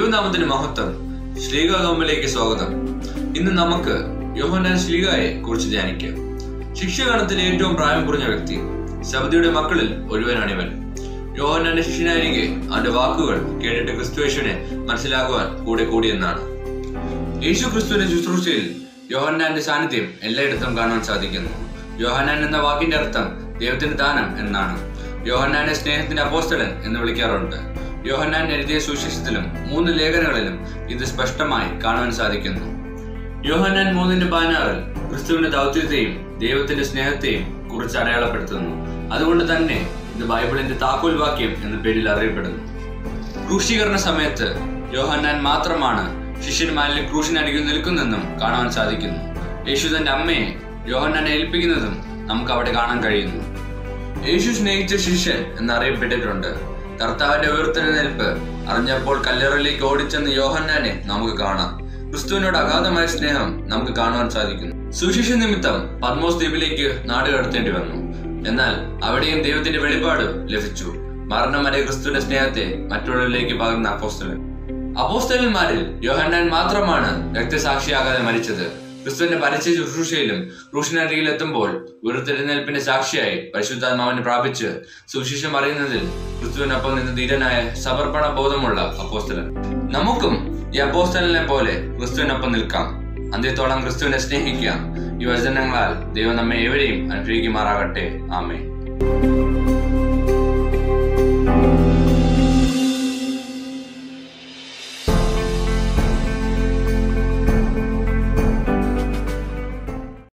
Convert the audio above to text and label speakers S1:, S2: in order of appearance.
S1: ദൈവനാമത്തിന് മഹത്വം ശ്ലീഗ നോമ്പിലേക്ക് സ്വാഗതം ഇന്ന് നമുക്ക് യോഹന്നാൻ ശ്ലീഗയെ കുറിച്ച് ധ്യാനിക്കാം ശിക്ഷഗണത്തിലെ ഏറ്റവും പ്രായം കുറഞ്ഞ വ്യക്തി ശബദിയുടെ മക്കളിൽ ഒരുവനാണിവൻ യോഹന്നാന്റെ ശിഷ്യനായിരിക്കെ അവന്റെ വാക്കുകൾ കേട്ടിട്ട് ക്രിസ്തുയേശുവിനെ മനസ്സിലാക്കുവാൻ കൂടെ കൂടിയെന്നാണ് യേശു ക്രിസ്തുവിന്റെ ശുശ്രൂഷയിൽ യോഹന്നാന്റെ സാന്നിധ്യം എല്ലായിടത്തും കാണാൻ സാധിക്കുന്നു യോഹന്നാൻ എന്ന വാക്കിന്റെ അർത്ഥം ദൈവത്തിന്റെ ദാനം എന്നാണ് യോഹന്നാനെ സ്നേഹത്തിന്റെ അപ്പോസ്തലൻ എന്ന് വിളിക്കാറുണ്ട് യോഹന്നാൻ എഴുതിയ സുവിശേഷത്തിലും മൂന്ന് ലേഖനങ്ങളിലും ഇത് സ്പഷ്ടമായി കാണുവാൻ സാധിക്കുന്നു യോഹന്നാൻ മൂന്നിന്റെ പതിനാറിൽ ക്രിസ്തുവിന്റെ ദൗത്യത്തെയും ദൈവത്തിന്റെ സ്നേഹത്തെയും കുറിച്ച് അടയാളപ്പെടുത്തുന്നു അതുകൊണ്ട് തന്നെ ഇത് ബൈബിളിന്റെ താക്കോൽ വാക്യം എന്ന പേരിൽ അറിയപ്പെടുന്നു ക്രൂശീകരണ സമയത്ത് യോഹന്നാൻ മാത്രമാണ് ശിഷ്യന്മാരിൽ ക്രൂശിനരികിൽ നിൽക്കുന്നെന്നും കാണാൻ സാധിക്കുന്നു യേശു തന്റെ അമ്മയെ യോഹന്നാനെ ഏൽപ്പിക്കുന്നതും നമുക്ക് അവിടെ കാണാൻ കഴിയുന്നു യേശു സ്നേഹിച്ച ശിഷ്യൻ എന്നറിയപ്പെട്ടിട്ടുണ്ട് കർത്താവിന്റെ ഉയർത്തെഴുന്നേൽപ്പ് അറിഞ്ഞപ്പോൾ കല്ലറയിലേക്ക് ഓടിച്ചെന്ന് യോഹന്നാനെ നമുക്ക് കാണാം ക്രിസ്തുവിനോട് അഗാധമായ സ്നേഹം നമുക്ക് കാണുവാൻ സാധിക്കുന്നു സുശിഷ നിമിത്തം പത്മോസ് ദ്വീപിലേക്ക് നാട് കടത്തേണ്ടി വന്നു എന്നാൽ അവിടെയും ദൈവത്തിന്റെ വെളിപാട് ലഭിച്ചു മരണം വരെ ക്രിസ്തുവിന്റെ സ്നേഹത്തെ മറ്റുള്ളവരിലേക്ക് പകർന്ന അപ്പോസ്തലൻ അപ്പോസ്തലന്മാരിൽ യോഹന്നാൻ മാത്രമാണ് രക്തസാക്ഷിയാകാതെ മരിച്ചത് ക്രിസ്തുവിന്റെ പരിചയ ശുശ്രൂഷയിലും ക്രൂശനരികിൽ എത്തുമ്പോൾ ഉയർത്തെഴുന്നേൽപ്പിന്റെ സാക്ഷിയായി പരിശുദ്ധാത്മാവിനെ പ്രാപിച്ച് സുവിശേഷം അറിയുന്നതിൽ ക്രിസ്തുവിനൊപ്പം നിന്ന് ധീരനായ സമർപ്പണ ബോധമുള്ള അപ്പോസ്തലൻ നമുക്കും ഈ അപ്പോസ്തലനെ പോലെ ക്രിസ്തുവിനൊപ്പം നിൽക്കാം അന്ത്യത്തോളം ക്രിസ്തുവിനെ സ്നേഹിക്കാം ഈ വചനങ്ങളാൽ ദൈവം നമ്മെ ഏവരെയും അനുഗ്രഹിക്കുമാറാകട്ടെ ആമേ